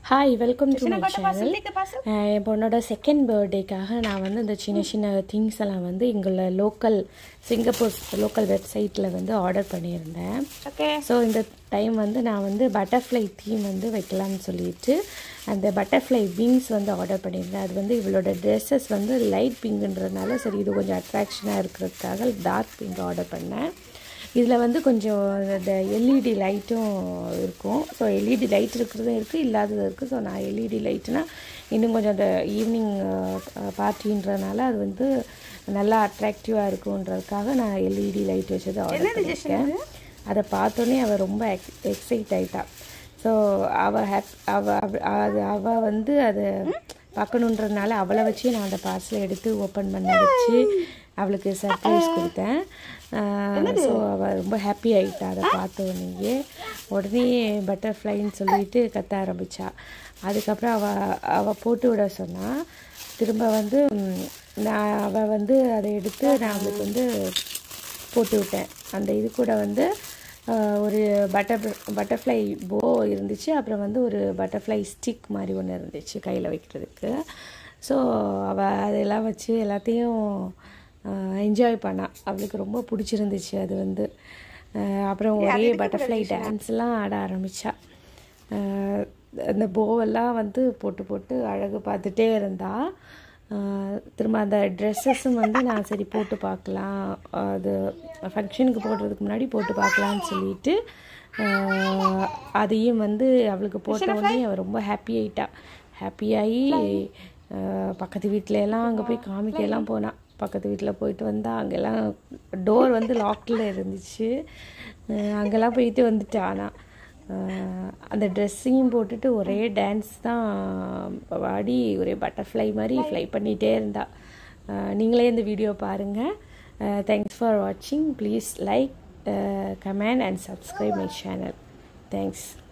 Hi welcome to my பட்டு பாசம், channel இல்லைக்க பாசம். என் பொண்ணோட செகண்ட் பர்த்டேக்காக நான் வந்து இந்த சின்ன சின்ன திங்ஸ் எல்லாம் வந்து எங்களோட லோக்கல் சிங்கப்பூர் லோக்கல் வெப்சைட்டில் வந்து ஆர்டர் பண்ணியிருந்தேன் ஓகே ஸோ இந்த டைம் வந்து நான் வந்து பட்டர்ஃப்ளை தீம் வந்து வைக்கலாம்னு சொல்லிட்டு அந்த பட்டர்ஃப்ளை விங்ஸ் வந்து ஆர்டர் பண்ணியிருந்தேன் அது வந்து இவளோட ட்ரெஸ்ஸஸ் வந்து லைட் பிங்க்ன்றதுனால சரி இது கொஞ்சம் அட்ராக்ஷனாக இருக்கிறதுக்காக டார்க் பிங்க் ஆர்டர் பண்ணேன் இதில் வந்து கொஞ்சம் இந்த எல்இடி லைட்டும் இருக்கும் ஸோ எல்இடி லைட் இருக்கிறதும் இருக்குது இல்லாததும் இருக்குது ஸோ நான் எல்இடி லைட்னா இன்னும் கொஞ்சம் அந்த ஈவினிங் பார்ட்டின்றதுனால அது வந்து நல்லா அட்ராக்டிவாக இருக்குன்றதுக்காக நான் எல்இடி லைட் வச்சது ஆர்டர் பண்ணியிருக்கேன் அதை பார்த்தோன்னே அவள் ரொம்ப எக் எக்ஸைட் ஆயிட்டா ஸோ அவள் ஹேப் அவள் அது அவள் வந்து அதை பார்க்கணுன்றதுனால அவளை வச்சு நான் அந்த பார்சலை எடுத்து ஓப்பன் பண்ண வச்சு அவளுக்கு சர்ப்ரைஸ் கொடுத்தேன் ஸோ அவள் ரொம்ப ஹாப்பி ஆகிட்டா அதை பார்த்த உடனேயே உடனே பட்டர்ஃப்ளைன்னு சொல்லிட்டு கத்த ஆரம்பித்தா அதுக்கப்புறம் அவள் அவள் போட்டு விட சொன்னாள் திரும்ப வந்து ம், நான் அவள் வந்து அதை எடுத்து நான் அவளுக்கு வந்து போட்டு விட்டேன் அந்த இது கூட வந்து ஆஹ், ஒரு பட்டர் பட்டர்ஃப்ளை போ இருந்துச்சு அப்புறம் வந்து ஒரு பட்டர்ஃப்ளை ஸ்டிக் மாதிரி ஒன்று இருந்துச்சு கையில் வைக்கிறதுக்கு ஸோ அவள் அதெல்லாம் வச்சு எல்லாத்தையும் என்ஜாய் பண்ணா அவளுக்கு ரொம்ப பிடிச்சிருந்துச்சு அது வந்து ஆஹ், அப்புறம் ஒரே பட்டர்ஃப்ளை டான்ஸ்லாம் ஆட ஆரம்பித்தா அந்த போவெல்லாம் வந்து போட்டு போட்டு அழகு பார்த்துட்டே இருந்தா ஆஹ் திரும்ப அந்த ட்ரெஸ்ஸஸும் வந்து நான் சரி போட்டு பார்க்கலாம் அது ஃபங்க்ஷனுக்கு போடுறதுக்கு முன்னாடி போட்டு பார்க்கலான்னு சொல்லிட்டு ஆஹ் அதையும் வந்து அவளுக்கு போட்ட உடனே அவள் ரொம்ப ஹாப்பி ஆயிட்டா ஹாப்பியாகி பக்கத்து வீட்ல எல்லாம் அங்கே போய் காமிக்கலாம் போனா பக்கத்து வீட்டில் போயிட்டு வந்தா அங்கெல்லாம் டோர் வந்து லாக்கில் இருந்துச்சு ஆஹ் அங்கெல்லாம் போயிட்டு வந்துட்டா ஆனால் ஆஹ் அந்த ட்ரெஸ்ஸையும் போட்டுட்டு ஒரே டான்ஸ் தான் வாடி ஒரே பட்டர்ஃப்ளை மாதிரி ஃப்ளை பண்ணிகிட்டே இருந்தா ஆஹ் நீங்களே இந்த வீடியோ பாருங்கள் தேங்க்ஸ் ஃபார் வாட்சிங் please like comment and subscribe my channel thanks